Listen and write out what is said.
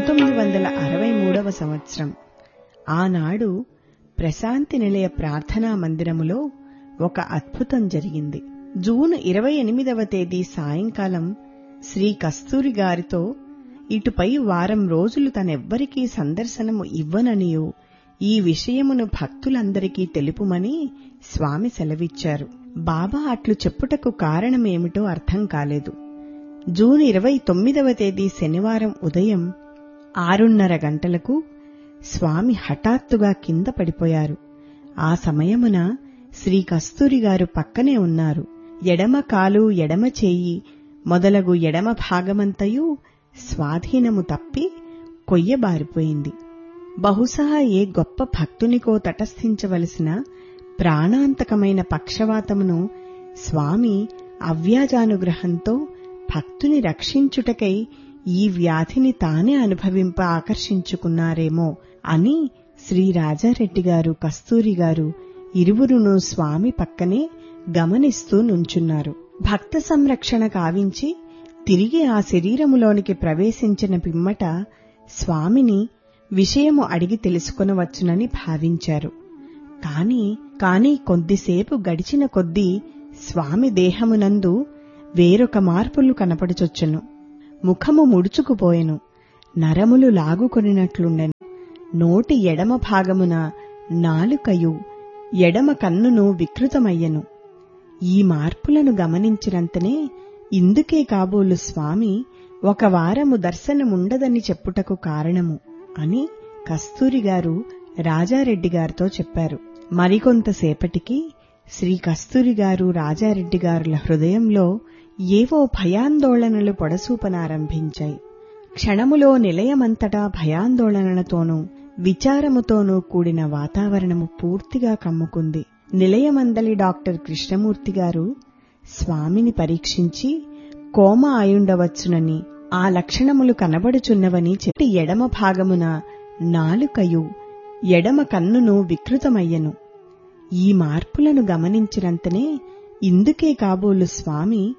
పంతొమ్మిది వందల అరవై మూడవ సంవత్సరం ఆనాడు ప్రశాంతి నిలయ ప్రార్థనా మందిరములో ఒక అద్భుతం జరిగింది జూన్ ఇరవై ఎనిమిదవ తేదీ సాయంకాలం శ్రీ కస్తూరి గారితో ఇటుపై వారం రోజులు తనెవ్వరికీ సందర్శనము ఇవ్వననియో ఈ విషయమును భక్తులందరికీ తెలుపుమని స్వామి సెలవిచ్చారు బాబా అట్లు చెప్పుటకు కారణమేమిటో అర్థం కాలేదు జూన్ ఇరవై తొమ్మిదవ తేదీ శనివారం ఉదయం ఆరున్నర గంటలకు స్వామి హఠాత్తుగా కింద పడిపోయారు ఆ సమయమున శ్రీ కస్తూరి గారు పక్కనే ఉన్నారు ఎడమ కాలు ఎడమ చేయి మొదలగు ఎడమ భాగమంతయు స్వాధీనము తప్పి కొయ్యబారిపోయింది బహుశా ఏ గొప్ప భక్తునికో తటస్థించవలసిన ప్రాణాంతకమైన పక్షవాతమును స్వామి అవ్యాజానుగ్రహంతో భక్తుని రక్షించుటకై ఈ వ్యాధిని తానే అనుభవింప ఆకర్షించుకున్నారేమో అని శ్రీ రాజారెడ్డి గారు కస్తూరి గారు ఇరువురును స్వామి పక్కనే గమనిస్తూ నుంచున్నారు భక్త సంరక్షణ కావించి తిరిగి ఆ శరీరములోనికి ప్రవేశించిన పిమ్మట స్వామిని విషయము అడిగి తెలుసుకొనవచ్చునని భావించారు కాని కాని కొద్దిసేపు గడిచిన కొద్దీ స్వామి దేహమునందు వేరొక మార్పులు కనపడుచొచ్చును ముఖము ముడుచుకుపోయెను నరములు లాగుకొనినట్లుండెను నోటి ఎడమ భాగమున నాలుకయు ఎడమ కన్నును వికృతమయ్యెను ఈ మార్పులను గమనించినంతనే ఇందుకే కాబోలు స్వామి ఒక వారము దర్శనముండదని చెప్పుటకు కారణము అని కస్తూరి గారు రాజారెడ్డి గారితో చెప్పారు మరికొంతసేపటికి శ్రీ కస్తూరి గారు రాజారెడ్డి గారుల హృదయంలో ఏవో భయాందోళనలు పొడసూపనారంభించాయి క్షణములో నిలయమంతటా భయాందోళనలతోనూ విచారముతోనూ కూడిన వాతావరణము పూర్తిగా కమ్ముకుంది నిలయమందలి డాక్టర్ కృష్ణమూర్తి గారు స్వామిని పరీక్షించి కోమ అయుండవచ్చునని ఆ లక్షణములు కనబడుచున్నవని చెప్పి ఎడమ భాగమున నాలుకయు ఎడమ కన్నును వికృతమయ్యను ఈ మార్పులను గమనించినంతనే ఇందుకే కాబోలు స్వామి